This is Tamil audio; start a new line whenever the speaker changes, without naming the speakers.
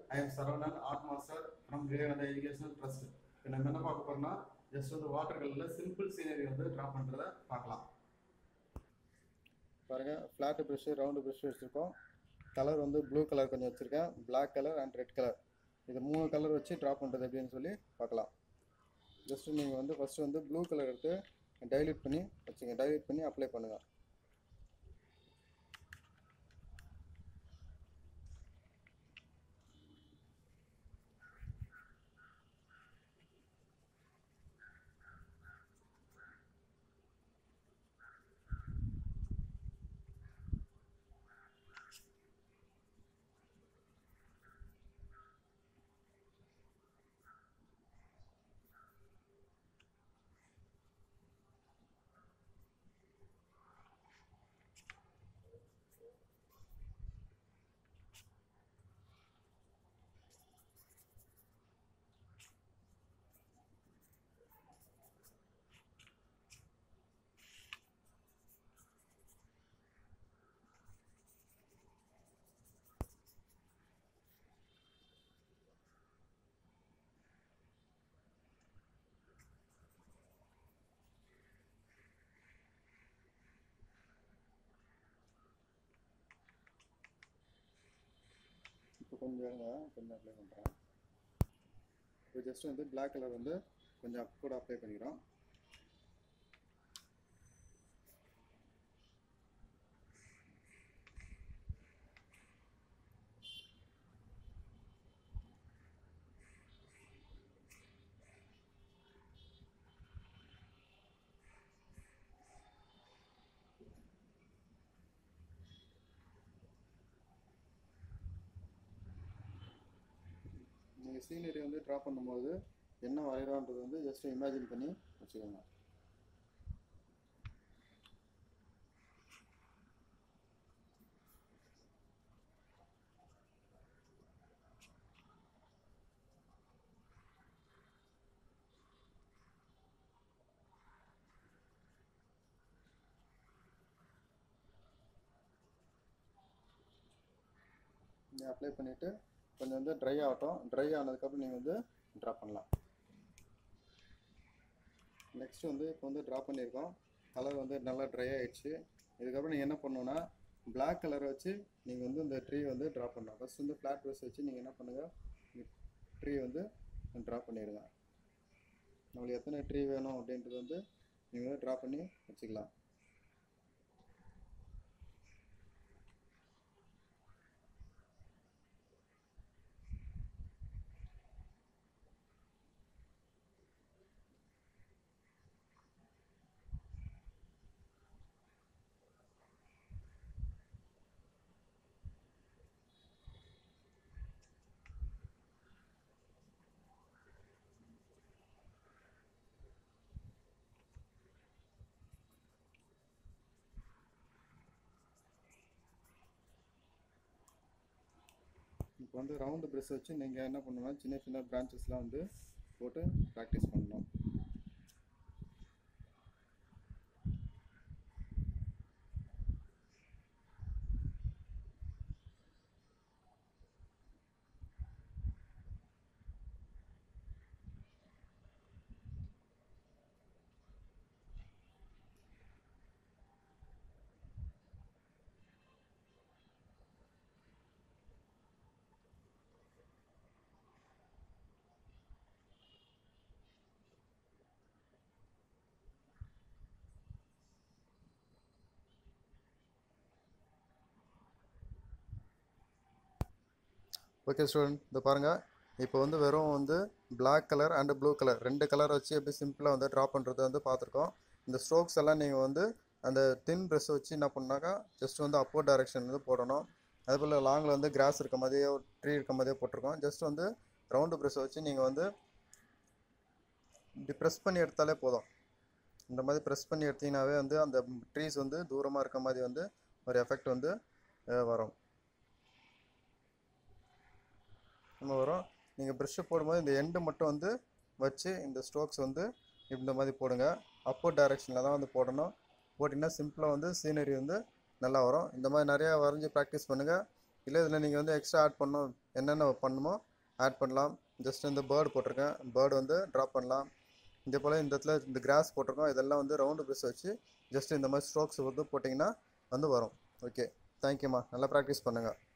I am Saravanan art master from Vivekananda educational trust இப்போ நம்ம என்ன பார்க்க போறோம்னா ஜஸ்ட் வந்து வாட்டர் கலரில் சிம்பிள் சீனரி வந்து ட்ரா பண்ணுறத பார்க்கலாம் பாருங்க ஃப்ளாட் ப்ரஷ் ரவுண்டு ப்ரஷ் வச்சுருக்கோம் கலர் வந்து ப்ளூ கலர் கொஞ்சம் வச்சுருக்கேன் Black colour and red colour இது மூணு கலர் வச்சு ட்ரா பண்ணுறது எப்படின்னு சொல்லி பார்க்கலாம் ஜஸ்ட் நீங்கள் வந்து ஃபஸ்ட்டு வந்து ப்ளூ கலர் எடுத்து டைல்யூட் பண்ணி வச்சுங்க டைல்யூட் பண்ணி அப்ளை பண்ணுங்கள் இப்போ கொஞ்சம் இருங்க கொஞ்சம் அப்ளை பண்ணுறேன் இப்போ ஜஸ்ட் வந்து Black கலர் வந்து கொஞ்சம் கூட அப்ளை பண்ணிக்கிறோம் நீங்கள் சீனரி வந்து ட்ரா பண்ணும்போது என்ன வரைகிறோன்றது வந்து ஜஸ்ட் இமேஜின் பண்ணி வச்சுக்கோங்க நீங்கள் அப்ளை பண்ணிவிட்டு கொஞ்சம் வந்து ட்ரை ஆகட்டும் ட்ரை ஆனதுக்கப்புறம் நீங்கள் வந்து ட்ரா பண்ணலாம் நெக்ஸ்ட் வந்து இப்போ வந்து ட்ரா பண்ணியிருக்கோம் கலர் வந்து நல்லா ட்ரை ஆயிடுச்சு இதுக்கப்புறம் நீங்கள் என்ன பண்ணணும்னா Black கலரை வச்சு நீங்கள் வந்து இந்த ட்ரீ வந்து ட்ரா பண்ணலாம் ஃபஸ்ட் வந்து ஃப்ளாட் ப்ரஷ் வச்சு நீங்கள் என்ன பண்ணுங்கள் ட்ரீ வந்து ட்ரா பண்ணிடுங்க நம்மளுக்கு எத்தனை ட்ரீ வேணும் அப்படின்றது வந்து நீங்கள் வந்து ட்ரா பண்ணி வச்சுக்கலாம் இப்போ வந்து ரவுண்டு ப்ரெஷ் வச்சு நீங்கள் என்ன பண்ணணும்னா சின்ன சின்ன பிரான்ச்சஸ்லாம் வந்து போட்டு ப்ராக்டிஸ் பண்ணணும் ஓகே ஸ்டூடெண்ட் இந்த பாருங்கள் இப்போ வந்து வெறும் வந்து Black colour and blue colour ரெண்டு கலர் வச்சு எப்படி சிம்பிளாக வந்து ட்ரா பண்ணுறது வந்து பார்த்துருக்கோம் இந்த ஸ்ட்ரோக்ஸ் எல்லாம் நீங்கள் வந்து அந்த தின் ப்ரெஷ் வச்சு என்ன பண்ணாக்கா ஜஸ்ட் வந்து அப்போர்ட் டைரக்ஷன் வந்து போடணும் அதேபோல் லாங்கில் வந்து கிராஸ் இருக்க மாதிரியே ட்ரீ இருக்க மாதிரியே போட்டிருக்கோம் ஜஸ்ட் வந்து ரவுண்டு ப்ரெஷ் வச்சு நீங்கள் வந்து இப்படி ப்ரெஸ் பண்ணி எடுத்தாலே போதும் இந்த மாதிரி ப்ரெஸ் பண்ணி எடுத்தீங்கன்னாவே வந்து அந்த ட்ரீஸ் வந்து தூரமாக இருக்க மாதிரி வந்து ஒரு எஃபெக்ட் வந்து அஹ், வரும் நம்ம வரும் நீங்கள் ப்ரெஷ்ஷு போடும்போது இந்த எண்டு மட்டும் வந்து வச்சு இந்த ஸ்ட்ரோக்ஸ் வந்து இந்த மாதிரி போடுங்க அப்போ டைரெக்ஷனில் தான் வந்து போடணும் போட்டிங்கன்னா சிம்பிளாக வந்து சீனரி வந்து நல்லா வரும் இந்த மாதிரி நிறையா வரைஞ்சி ப்ராக்டிஸ் பண்ணுங்கள் இல்லை இதில் நீங்கள் வந்து எக்ஸ்ட்ரா ஆட் பண்ணணும் என்னென்ன பண்ணுமோ ஆட் பண்ணலாம் ஜஸ்ட் இந்த பேர்டு போட்டிருக்கேன் பேர்டு வந்து ட்ராப் பண்ணலாம் இதே போல் இந்த இடத்துல இந்த கிராஸ் போட்டிருக்கோம் இதெல்லாம் வந்து ரவுண்டு ப்ரெஸ் வச்சு ஜஸ்ட் இந்த மாதிரி ஸ்ட்ரோக்ஸ் வந்து போட்டிங்கன்னா வந்து வரும் ஓகே தேங்க்யூம்மா நல்லா ப்ராக்டிஸ் பண்ணுங்கள்